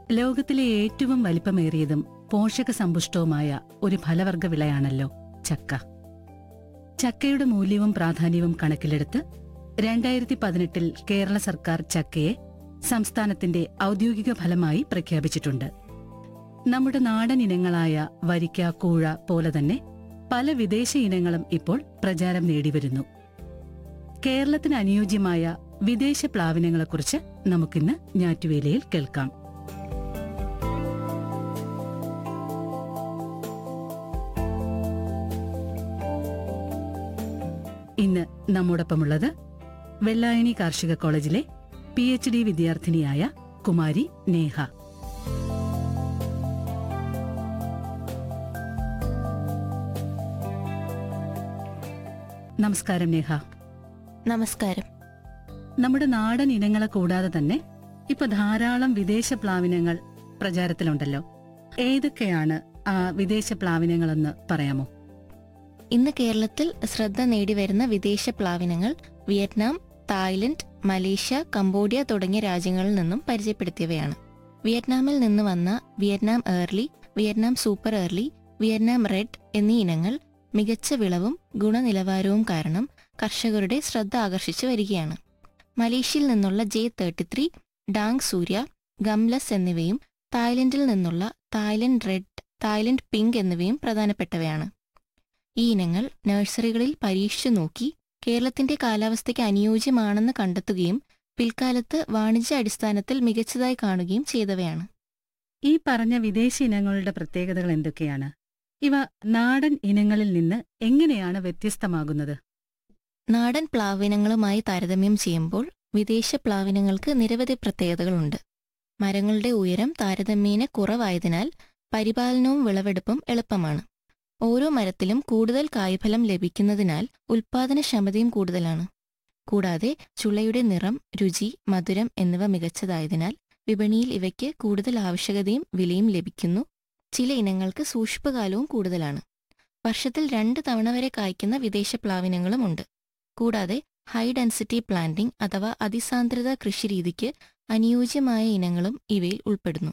ലോകത്തിലെ ഏറ്റവും വലിപ്പമേറിയതും പോഷക സമ്പുഷ്ടവുമായ ഒരു ഫലവർഗ വിളയാണല്ലോ ചക്ക ചക്കയുടെ മൂല്യവും പ്രാധാന്യവും കണക്കിലെടുത്ത് രണ്ടായിരത്തി പതിനെട്ടിൽ കേരള സർക്കാർ ചക്കയെ സംസ്ഥാനത്തിന്റെ ഔദ്യോഗിക ഫലമായി പ്രഖ്യാപിച്ചിട്ടുണ്ട് നമ്മുടെ നാടൻ ഇനങ്ങളായ വരിക്ക കൂഴ പോലെ തന്നെ പല വിദേശ ഇനങ്ങളും ഇപ്പോൾ പ്രചാരം നേടിവരുന്നു കേരളത്തിന് അനുയോജ്യമായ വിദേശ പ്ലാവിനങ്ങളെക്കുറിച്ച് നമുക്കിന്ന് ഞാറ്റുവേലയിൽ കേൾക്കാം ഇന്ന് നമ്മോടൊപ്പമുള്ളത് വെള്ളായണി കാർഷിക കോളേജിലെ പി എച്ച് ഡി വിദ്യാർത്ഥിനിയായ കുമാരി നേഹ നമസ്കാരം നേഹ നമസ്കാരം നമ്മുടെ നാടൻ ഇനങ്ങളെ കൂടാതെ തന്നെ ഇപ്പൊ ധാരാളം വിദേശ പ്ലാവിനങ്ങൾ പ്രചാരത്തിലുണ്ടല്ലോ ഏതൊക്കെയാണ് ആ വിദേശ പ്ലാവിനങ്ങളെന്ന് പറയാമോ ഇന്ന് കേരളത്തിൽ ശ്രദ്ധ നേടിവരുന്ന വിദേശ പ്ലാവിനങ്ങൾ വിയറ്റ്നാം തായ്ലൻഡ് മലേഷ്യ കംബോഡിയ തുടങ്ങിയ രാജ്യങ്ങളിൽ നിന്നും പരിചയപ്പെടുത്തിയവയാണ് വിയറ്റ്നാമിൽ നിന്ന് വന്ന Vietnam early Vietnam super early Vietnam red എന്നീ ഇനങ്ങൾ മികച്ച വിളവും ഗുണനിലവാരവും കാരണം കർഷകരുടെ ശ്രദ്ധ ആകർഷിച്ചു വരികയാണ് മലേഷ്യയിൽ നിന്നുള്ള ജെ തേർട്ടി ത്രീ ഡാങ് സൂര്യ ഗംലസ് എന്നിവയും തായ്ലൻഡിൽ നിന്നുള്ള തായ്ലൻഡ് റെഡ് തായ്ലൻഡ് പിങ്ക് എന്നിവയും പ്രധാനപ്പെട്ടവയാണ് ഈ ഇനങ്ങൾ നഴ്സറികളിൽ പരീക്ഷിച്ചു നോക്കി കേരളത്തിന്റെ കാലാവസ്ഥയ്ക്ക് അനുയോജ്യമാണെന്ന് കണ്ടെത്തുകയും പിൽക്കാലത്ത് വാണിജ്യ അടിസ്ഥാനത്തിൽ മികച്ചതായി കാണുകയും ചെയ്തവയാണ് ഈ പറഞ്ഞ വിദേശ ഇനങ്ങളുടെ പ്രത്യേകതകൾ എന്തൊക്കെയാണ് ഇവ നാടൻ ഇനങ്ങളിൽ നിന്ന് എങ്ങനെയാണ് വ്യത്യസ്തമാകുന്നത് നാടൻ പ്ലാവിനങ്ങളുമായി താരതമ്യം ചെയ്യുമ്പോൾ വിദേശ പ്ലാവിനങ്ങൾക്ക് നിരവധി പ്രത്യേകതകളുണ്ട് മരങ്ങളുടെ ഉയരം താരതമ്യേന കുറവായതിനാൽ പരിപാലനവും വിളവെടുപ്പും എളുപ്പമാണ് ഓരോ മരത്തിലും കൂടുതൽ കായ്ഫലം ലഭിക്കുന്നതിനാൽ ഉൽപാദനക്ഷമതയും കൂടുതലാണ് കൂടാതെ ചുളയുടെ നിറം രുചി മധുരം എന്നിവ മികച്ചതായതിനാൽ വിപണിയിൽ ഇവയ്ക്ക് കൂടുതൽ ആവശ്യകതയും വിലയും ലഭിക്കുന്നു ചില ഇനങ്ങൾക്ക് സൂക്ഷ്മകാലവും കൂടുതലാണ് വർഷത്തിൽ രണ്ട് തവണ വരെ കായ്ക്കുന്ന വിദേശ പ്ലാവിനങ്ങളുമുണ്ട് കൂടാതെ ഹൈ ഡെൻസിറ്റി പ്ലാന്റിംഗ് അഥവാ അതിസാന്ദ്രത കൃഷിരീതിക്ക് അനുയോജ്യമായ ഇനങ്ങളും ഇവയിൽ ഉൾപ്പെടുന്നു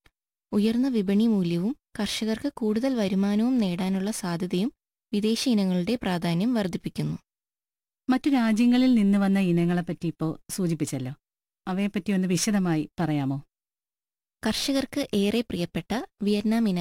ഉയർന്ന വിപണി മൂല്യവും കർഷകർക്ക് കൂടുതൽ വരുമാനവും നേടാനുള്ള സാധ്യതയും വിദേശ ഇനങ്ങളുടെ പ്രാധാന്യം വർദ്ധിപ്പിക്കുന്നു മറ്റു രാജ്യങ്ങളിൽ നിന്ന് വന്ന ഇനങ്ങളെപ്പറ്റി ഇപ്പോ സൂചിപ്പിച്ചല്ലോ അവയെപ്പറ്റി ഒന്ന് വിശദമായി പറയാമോ കർഷകർക്ക് ഏറെ പ്രിയപ്പെട്ട വിയറ്റ്നാം ഇനം